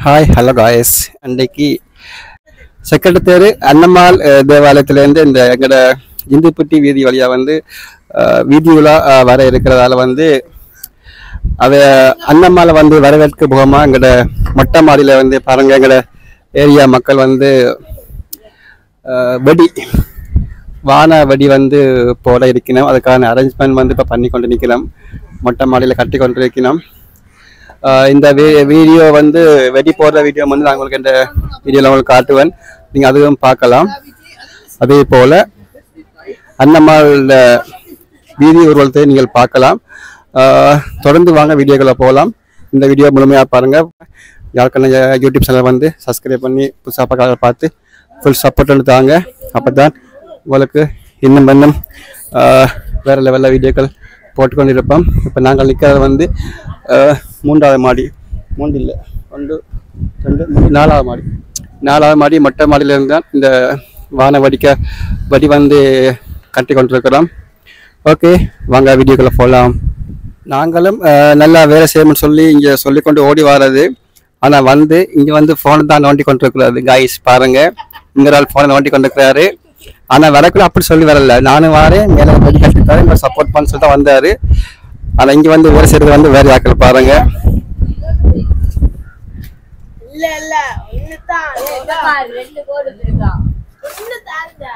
Hi hello guys அன்றைக்கு செக்கட்டத்தேரு அன்னம்மாள் அஹ், தேவாலயத்திலேருந்து இந்த எங்களோட இந்துப்பட்டி வீதி வழியாக வந்து அஹ், வீதி உலா அஹ், வர இருக்கிறதால வந்து அத அன்னம்மாளை வந்து வரவேற்க போகாமல் எங்களோட மொட்டை மாடியில் வந்து பாருங்க எங்களோட ஏரியா மக்கள் வந்து அஹ், வெடி வான வெடி வந்து போட இருக்கணும் அதுக்கான அரேஞ்ச்மெண்ட் வந்து இப்போ பண்ணி கொண்டு நிற்கணும் மொட்டை மாடியில் கட்டி கொண்டு இருக்கணும் ஆஹ் இந்த வீ- வீடியோ வந்து வெடி போடுற வீடியோ வந்து நான் உங்களுக்கு இந்த வீடியோவில் உங்களுக்கு காட்டுவேன் நீங்கள் அதுவும் பார்க்கலாம் அதே போல் அன்னம்மாள் வீதி ஊர்வலத்தை நீங்கள் பார்க்கலாம் ஆஹ் தொடர்ந்து வாங்க வீடியோக்களை போகலாம் இந்த வீடியோ முழுமையாக பாருங்கள் யாருக்கான யூடியூப் சேனல் வந்து சப்ஸ்கிரைப் பண்ணி புதுசாக பார்க்க பார்த்து ஃபுல் சப்போர்ட் வந்து தாங்க அப்போ தான் உங்களுக்கு இன்னும் இன்னும் ஆஹ் வேறு லெவலில் வீடியோக்கள் போட்டுக்கொண்டு இருப்போம் இப்போ நாங்கள் நிற்கிறது வந்து ஆஹ் மூன்றாவது மாடி மூன்று இல்லை ஒன்று ரெண்டு மூணு நாலாவது மாடி நாலாவது மாடி மொட்டை மாடியிலிருந்து தான் இந்த வான வடிக்க வடி வந்து கட்டி கொண்டிருக்கிறோம் ஓகே வாங்க வீடியோக்குள்ளே போகலாம் நாங்களும் ஆஹ் நல்லா வேலை செய்யணும்னு சொல்லி இங்கே சொல்லிக்கொண்டு ஓடி வர்றது ஆனால் வந்து இங்கே வந்து ஃபோனை தான் நோண்டி கொண்டிருக்கிறாரு காய்ஸ் பாருங்க இந்த ஆள் ஃபோனை நோண்டி கொண்டிருக்கிறாரு ஆனால் வரக்குள்ள அப்படி சொல்லி வரல நானும் வரேன் மேலே வெடி கட்டிட்டாரு இங்கே சப்போர்ட் பண்ண சொல்லி தான் வந்தார் ஆனால் இங்கே வந்து வேலை செய்கிறது வந்து வேறு ஆக்கள் பாருங்க இல்ல இல்ல ஒண்ணுதான் பாரு, ரெண்டு கோடு இருக்கான் ஒண்ணு தாண்டா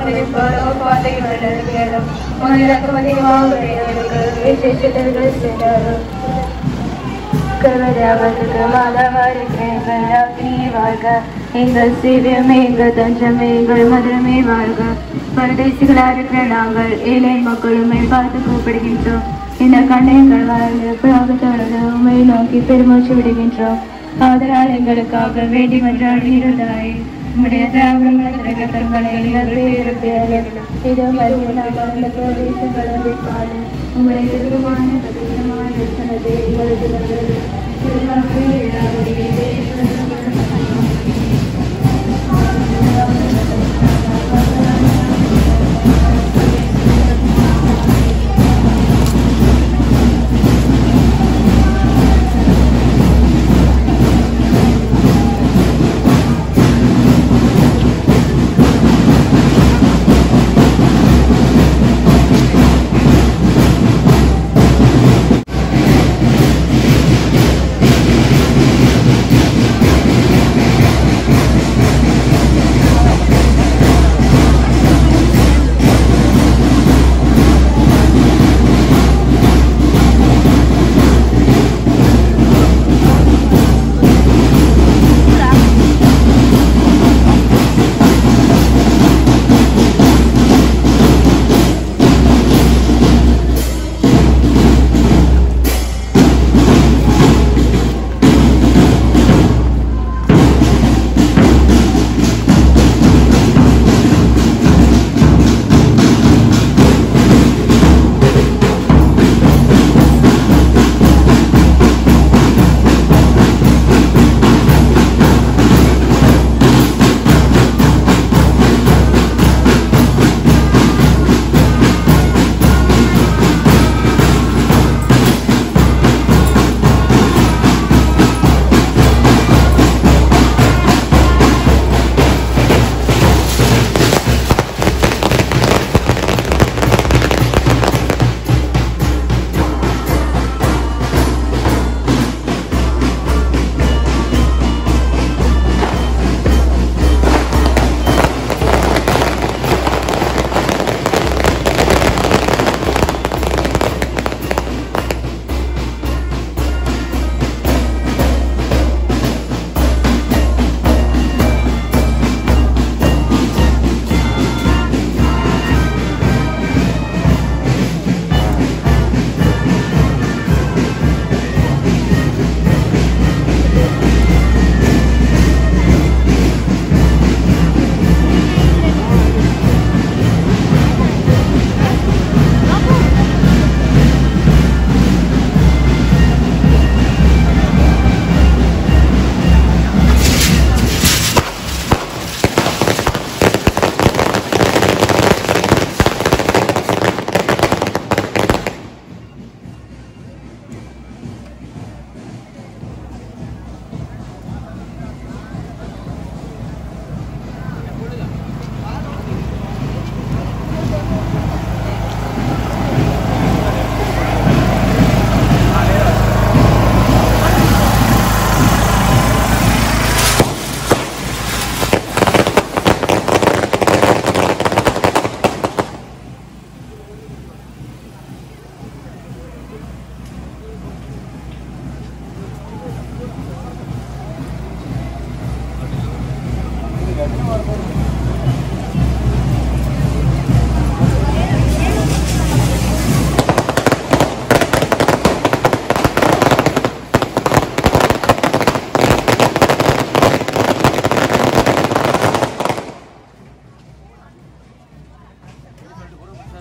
எங்கள் சீரியமே எங்கள் தஞ்சமே எங்கள் மதுரமே வாழ்க பரதேசிகளாக இருக்கிற நாங்கள் ஏழை மக்களுமே பார்த்து கூப்பிடுகின்றோம் இந்த கண்ணைகள் வாழ்ந்து புறாகத்தோடு உண்மை நோக்கி பெருமூச்சு விடுகின்றோம் ஆதலால் எங்களுக்காக வேண்டி மன்றாடி இருந்தாய் உம்முடைய திராவிடங்கள் திரகத்தங்களை இதோ உங்களுடைய திருமான பிரதேசமான தரிசனத்தை எங்களுக்கு தந்தது. திருவாக்கு இடாதபடியே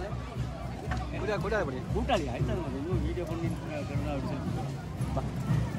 கூட்டாளி ஆயிட்டாங்க வீடியோ பண்ணி